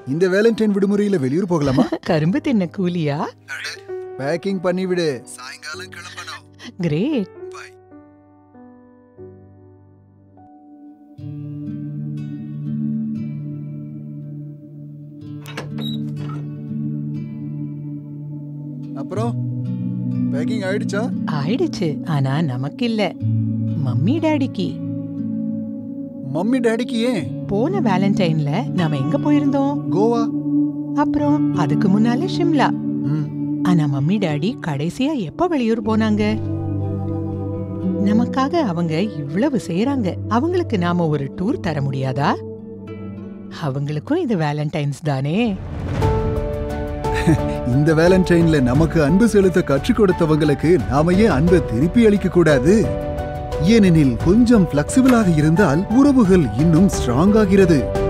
இந்த வேலண்டைன் விடுமுறையில வெளியூர் போகலாமா கரும்பு தின்ன கூலியா பேக்கிங் பண்ணி விடு சாயங்காலம் கிளம்பணும் கிரேட் பாய் அப்புறம் பேக்கிங் ஆயிடுச்சா ஆயிடுச்சு ஆனா நமக்கு இல்ல மம்மி டாடிக்கு மம்மி டாடிக்கு ஏன் போன வேலண்டைன்ல நாம எங்க போயிருந்தோம் கோவா அப்புறம் அதுக்கு முன்னால ஷிம்லா ம் ஆனா மம்மி டாடி கடைசியா எப்ப வெளியூர் போனாங்க நமக்காக அவங்க இவ்வளவு செய்யறாங்க அவங்களுக்கு நாம ஒரு டூர் தர முடியாதா அவங்களுக்கும் இது வேலண்டைன்ஸ் தானே இந்த வேலண்டைன்ல நமக்கு அன்பு செலுத்த கற்றுக் கொடுத்தவங்களுக்கு நாம ஏன் அன்பை திருப்பி அளிக்க கூடாது ஏனெனில் கொஞ்சம் பிளெக்சிபிளாக இருந்தால் உறவுகள் இன்னும் ஸ்ட்ராங் ஆகிறது